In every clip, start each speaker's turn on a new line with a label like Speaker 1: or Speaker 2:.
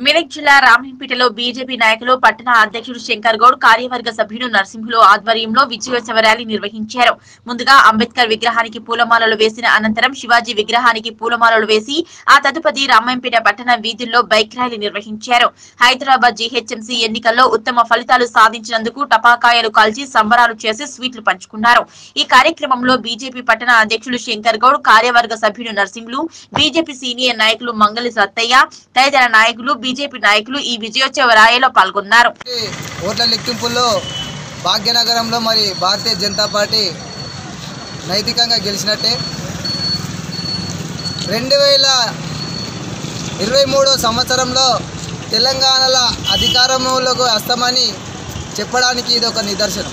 Speaker 1: మెదక్ జిల్లా రామేంపేటలో బీజేపీ నాయకులు పట్టణ అధ్యక్షుడు శంకర్ గౌడ్ కార్యవర్గ సభ్యుడు నరసింహులు ఆధ్వర్యంలో విజయోత్సవ ర్యాలీ నిర్వహించారు ముందుగా అంబేద్కర్ విగ్రహానికి పూలమాలలు వేసిన అనంతరం శివాజీ విగ్రహానికి పూలమాలలు వేసి ఆ తదుపరి రామాయంపేట పట్టణ వీధుల్లో బైక్ ర్యాలీ నిర్వహించారు హైదరాబాద్ జీహెచ్ఎంసీ ఎన్నికల్లో ఉత్తమ ఫలితాలు సాధించినందుకు టపాకాయలు కాల్చి సంబరాలు చేసి స్వీట్లు పంచుకున్నారు ఈ కార్యక్రమంలో బీజేపీ పట్టణ అధ్యక్షులు శంకర్ గౌడ్ కార్యవర్గ సభ్యుడు నరసింహులు బీజేపీ సీనియర్ నాయకులు మంగళి సత్తయ్య తదితర నాయకులు బీజేపీ నాయకులు ఈ విజయోత్సవ ర్యాలీలో పాల్గొన్నారు
Speaker 2: ఓట్ల లెక్కింపుల్లో భాగ్యనగరంలో మరి భారతీయ జనతా పార్టీ నైతికంగా గెలిచినట్టే రెండు వేల ఇరవై మూడో సంవత్సరంలో తెలంగాణలో అధికారంలోకి వస్తామని చెప్పడానికి ఇది ఒక నిదర్శనం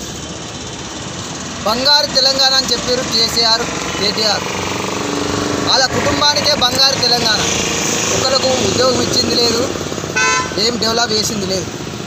Speaker 2: బంగారు తెలంగాణ అని చెప్పారు కేసీఆర్ కేటీఆర్ వాళ్ళ కుటుంబానికే బంగారు తెలంగాణ ఒకరికి ఉద్యోగం ఇచ్చింది లేదు ఏం డెవలప్ చేసింది లేదు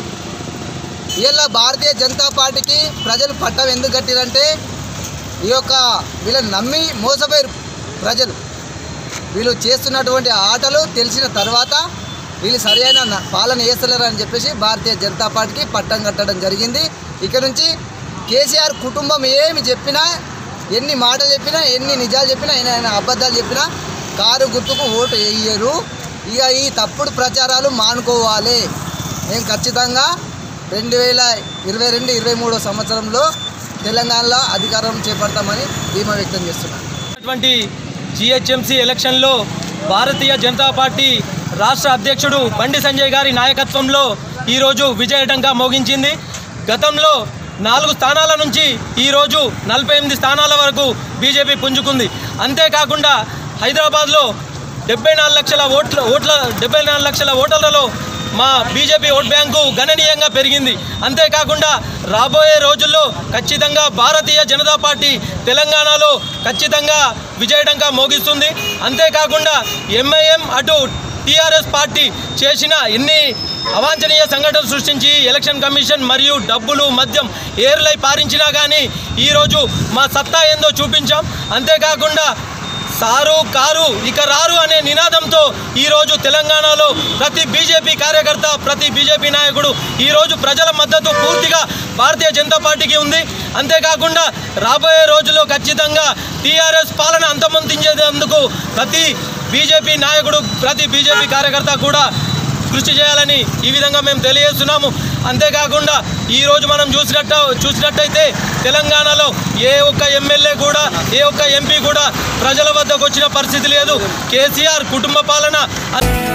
Speaker 2: వీళ్ళ భారతీయ జనతా పార్టీకి ప్రజలు పట్టం ఎందుకు కట్టిరంటే ఈ యొక్క వీళ్ళని నమ్మి మోసపోయారు ప్రజలు వీళ్ళు చేస్తున్నటువంటి ఆటలు తెలిసిన తర్వాత వీళ్ళు సరైన న- పాలన చేస్తలేరు అని చెప్పేసి భారతీయ జనతా పార్టీకి పట్టం కట్టడం జరిగింది ఇక నుంచి కేసీఆర్ కుటుంబం ఏమి చెప్పినా ఎన్ని మాటలు చెప్పినా ఎన్ని నిజాలు చెప్పినా ఆయన ఆయన అబద్ధాలు చెప్పినా కారు గుర్తుకు ఓటు వేయరు ఇక ఈ తప్పుడు ప్రచారాలు మానుకోవాలి మేము ఖచ్చితంగా రెండు వేల ఇరవై రెండు ఇరవై మూడో సంవత్సరంలో తెలంగాణలో అధికారం చేపడతామని ధీమా వ్యక్తం చేస్తున్నాను
Speaker 3: అటువంటి జిహెచ్ఎంసీ ఎలక్షన్లో భారతీయ జనతా పార్టీ రాష్ట్ర అధ్యక్షుడు బండి సంజయ్ గారి నాయకత్వంలో ఈరోజు విజయటంగా మోగించింది గతంలో నాలుగు స్థానాల నుంచి ఈరోజు నలభై ఎనిమిది స్థానాల వరకు బీజేపీ పుంజుకుంది అంతేకాకుండా హైదరాబాద్లో డెబ్బై నాలుగు లక్షల ఓట్ల ఓట్ల డెబ్బై నాలుగు లక్షల ఓటర్లలో మా బీజేపీ ఓట్ బ్యాంకు గణనీయంగా పెరిగింది అంతేకాకుండా రాబోయే రోజుల్లో ఖచ్చితంగా భారతీయ జనతా పార్టీ తెలంగాణలో ఖచ్చితంగా విజయడంగా మోగిస్తుంది అంతేకాకుండా ఎంఐఎం అటు టీఆర్ఎస్ పార్టీ చేసిన ఎన్ని అవాంఛనీయ సంఘటనలు సృష్టించి ఎలక్షన్ కమిషన్ మరియు డబ్బులు మద్యం ఏర్లై పారించినా కానీ ఈరోజు మా సత్తా ఏందో చూపించాం అంతేకాకుండా సారు కారు ఇక రారు అనే నినాదంతో ఈరోజు తెలంగాణలో ప్రతి బీజేపీ కార్యకర్త ప్రతి బీజేపీ నాయకుడు ఈరోజు ప్రజల మద్దతు పూర్తిగా భారతీయ జనతా పార్టీకి ఉంది అంతేకాకుండా రాబోయే రోజుల్లో ఖచ్చితంగా టీఆర్ఎస్ పాలన అంతమొందించేందుకు ప్రతి బీజేపీ నాయకుడు ప్రతి బీజేపీ కార్యకర్త కూడా కృషి చేయాలని ఈ విధంగా మేము తెలియజేస్తున్నాము అంతేకాకుండా ఈరోజు మనం చూసినట్టు చూసినట్టయితే తెలంగాణలో ఏ ఒక్క ఎమ్మెల్యే కూడా ఏ ఒక్క ఎంపీ కూడా ప్రజల వద్దకు వచ్చిన పరిస్థితి లేదు కేసీఆర్ కుటుంబ పాలన